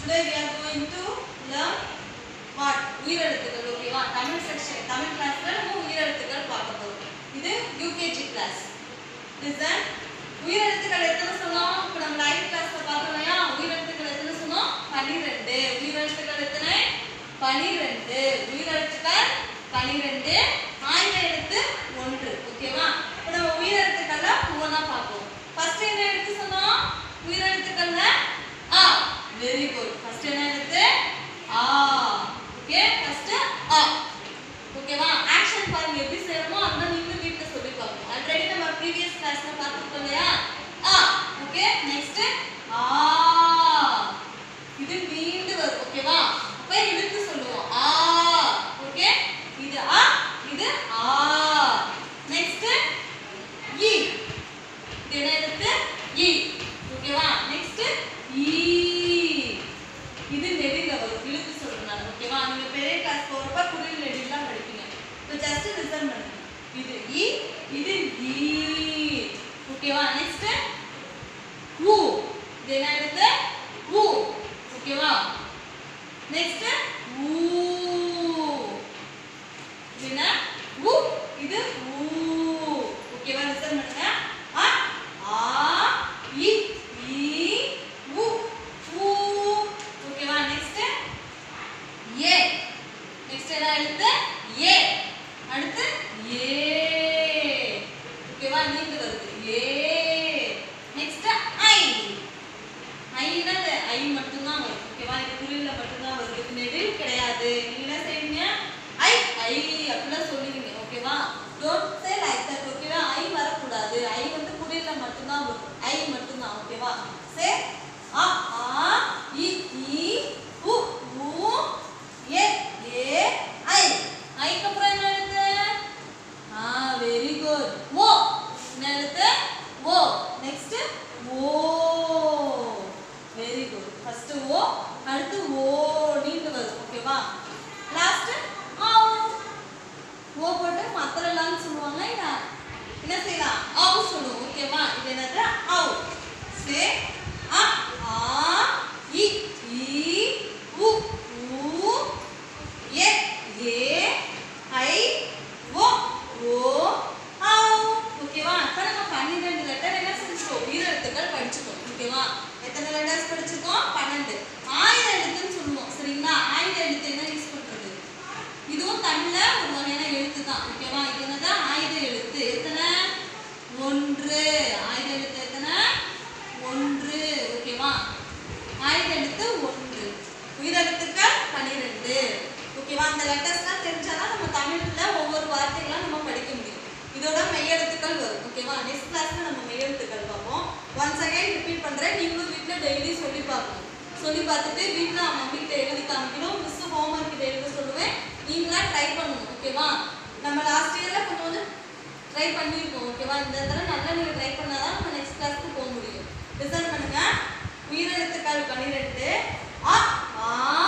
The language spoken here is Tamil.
Today we are going to learn what உயிரெழுத்துக்கள் ஓகேவா தமிழ் செக்ஷன் தமிழ் கிளாஸ்ல நம்ம உயிரெழுத்துக்கள் பார்க்க போறோம் இது யூகேஜி கிளாஸ் லிசன் உயிரெழுத்துக்கள் எத்தனை சொன்னோம் இப்போ நம்ம லைவ் கிளாஸ்ல பார்த்தோம் இல்லையா உயிரெழுத்துக்கள் எத்தனை சொன்னோம் பன்னிரெண்டு உயிரெழுத்துக்கள் எத்தனை பனிரெண்டு உயிரெழுத்துக்கள் பனிரெண்டு ஆயுத எழுத்து ஒன்று ஓகேவா இப்போ நம்ம உயிரெழுத்துக்கள்ல ஒவ்வொன்றா பார்ப்போம் ஃபர்ஸ்ட் என்ன எழுத்து சொன்னோம் உயிரெழுத்துக்கள்ல ஆ வெரி குட் ஃபர்ஸ்ட் என்ன எழுத்து ஆ ஓகே ஃபர்ஸ்ட் ஆ ஓகேவா ஆக்ஷன் பாருங்க எப்படி செய்யணுமோ அந்த நீங்க வீட்ல சொல்லி பார்க்கணும் ஆல்ரெடி நம்ம ப்ரீவியஸ் கிளாஸ்ல பார்த்துருக்கோம் இல்லையா ஆ ஓகே நெக்ஸ்ட் ஆ இது நீண்டு வரும் ஓகேவா அப்ப இழுத்து சொல்லுவோம் ஆ ஓகே இது ஆ இது ஆ நெக்ஸ்ட் இ இது என்ன எழுத்து இ ஓகேவா நெக்ஸ்ட் ஈ இது நெடில வரும் இழுத்து சொல்றேன் ஓகேவா நீங்க பெரிய கிளாஸ் போறப்ப குரில் நெடிலாம் படிப்பீங்க இப்போ ஜஸ்ட் லிசன் பண்ணுங்க இது இ இது ஈ ஓகேவா நெக்ஸ்ட் ஊ இது என்ன எழுத்து ஊ ஓகேவா நெக்ஸ்ட் ஊ இது என்ன ஊ இது ஊ ஓகேவா லிசன் பண்ணுங்க ஆ ஆ இ ஈ உ ஊ ஓகேவா நெக்ஸ்ட் ஏ நெக்ஸ்ட் என்ன எழுத்து ஏ அடுத்து ஏ ஓகேவா நீண்டு வருது ஏ நெக்ஸ்ட் ஐ ஐனது ஐ மட்டும்தான் வரும் ஓகேவா இது குறியில மட்டும்தான் வருது இது நெடில் கிடையாது நீங்க என்ன செய்வீங்க ஐ ஐ அப்படிலாம் சொல்லுவீங்க ஓகேவா டோன்ட் சே லைக் தட் ஓகேவா ஐ வரக்கூடாது ஐ வந்து குறியில மட்டும்தான் வரும் ஐ மட்டும்தான் ஓகேவா சே அ ஆ இ ஈ உ ஊ ஏ ஏ ஐ ஐக்கு அப்புறம் என்ன எழுத்து ஆ வெரி குட் ஓ என்ன எழுத்து ஓ நெக்ஸ்ட் ஓ வெரி குட் ஃபர்ஸ்ட் ஓ அடுத்து ஓ நீண்டு வரும் ஓகேவா லாஸ்ட் ஆவ் ஓ போட்டு மத்தலலாம்னு சொல்லுவாங்க இத என்ன செய்யலாம் ஆவ் சொல்லுவோம் ஓகேவா இது என்னது ஆவ் சே அ ஆ இ ஈ உ ஊ ஏ ஏ ஐ ஓ ஓ ஆவ் ஓகேவா இப்போ நம்ம பன்னிரெண்டு லெட்டர் என்ன செஞ்சுட்டோம் உயிரெழுத்துக்கள் படிச்சுட்டோம் ஓகேவா எத்தனை லெட்டர்ஸ் படிச்சிருக்கோம் பன்னெண்டு ஆயுத எழுத்துன்னு சொல்லுவோம் சரிங்களா ஆயுத எழுத்து என்ன யூஸ் பண்றது இதுவும் தமிழ்ல ஒரு வகையான எழுத்து தான் ஓகேவா இது என்னது ஆயுத எழுத்து எத்தனை ஒன்று ஆயுத எழுத்து எத்தனை ஒன்று ஓகேவா ஆயுத எழுத்து ஒன்று உயிரெழுத்துக்கள் பன்னிரெண்டு ஓகேவா அந்த லெட்டர்ஸ்லாம் தெரிஞ்சாதான் நம்ம தமிழ்ல ஒவ்வொரு வார்த்தைகளாம் நம்ம படிக்க முடியும் இதோட மெய்யெழுத்துக்கள் வரும் ஓகேவா நெக்ஸ்ட் கிளாஸ்ல நம்ம மெய்யெழுத்துக்கள் பார்ப்போம் ஒன்ஸ் அகைன் ரிப்பீட் பண்றேன் நீங்களும் வீட்ல டெய்லி சொல்லி பார்க்கணும் சொல்லி பார்த்துட்டு வீட்ல மம்மி கிட்ட எழுதி காமிக்கணும் மிஸ் ஹோம்ஒர்க் கிட்ட எழுத சொல்லுவேன் நீங்களா ட்ரை பண்ணணும் ஓகேவா நம்ம லாஸ்ட் இயர்ல கொஞ்சம் கொஞ்சம் ட்ரை பண்ணியிருக்கோம் ஓகேவா இந்த தடவை நல்லா நீங்க ட்ரை பண்ணாதான் நம்ம நெக்ஸ்ட் கிளாஸ்க்கு போக முடியும் ரிசல்ட் பண்ணுங்க உயிரெழுத்துக்கள் பன்னிரெண்டு அ ஆ